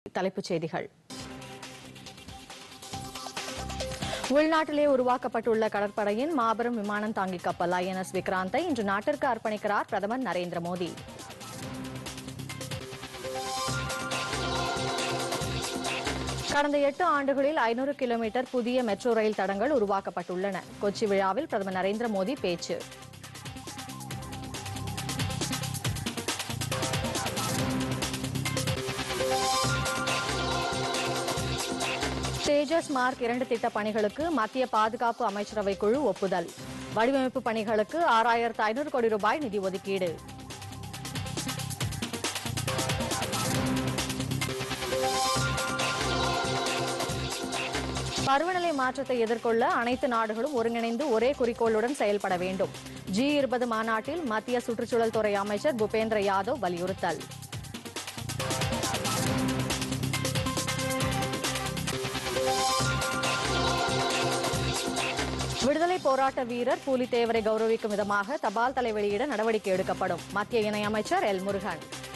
தலைப்புச் செய்திகள் உள்நாட்டிலே உருவாக்கப்பட்டுள்ள கடற்படையின் மாபெரும் விமானம் தாங்கி கப்பல் ஐஎன்எஸ் விக்ராந்தை இன்று நாட்டிற்கு அர்ப்பணிக்கிறார் பிரதமர் நரேந்திர மோடி கடந்த எட்டு ஆண்டுகளில் ஐநூறு கிலோமீட்டர் புதிய மெட்ரோ ரயில் தடங்கள் உருவாக்கப்பட்டுள்ளன கொச்சி விழாவில் பிரதமர் நரேந்திர மோடி பேச்சு தேஜஸ் மார்க் இரண்டு திட்ட பணிகளுக்கு மத்திய பாதுகாப்பு அமைச்சரவை குழு ஒப்புதல் வடிவமைப்பு பணிகளுக்கு ஆறாயிரத்து ஐநூறு கோடி ரூபாய் நிதி ஒதுக்கீடு பருவநிலை மாற்றத்தை எதிர்கொள்ள அனைத்து நாடுகளும் ஒருங்கிணைந்து ஒரே குறிக்கோளுடன் செயல்பட வேண்டும் ஜி இருபது மாநாட்டில் மத்திய சுற்றுச்சூழல் துறை அமைச்சர் பூபேந்திர யாதவ் வலியுறுத்தல் விடுதலை போராட்ட வீரர் பூலித்தேவரை கௌரவிக்கும் விதமாக தபால் தலை வெளியிட நடவடிக்கை எடுக்கப்படும் மத்திய இணையமைச்சர் எல் முருகன்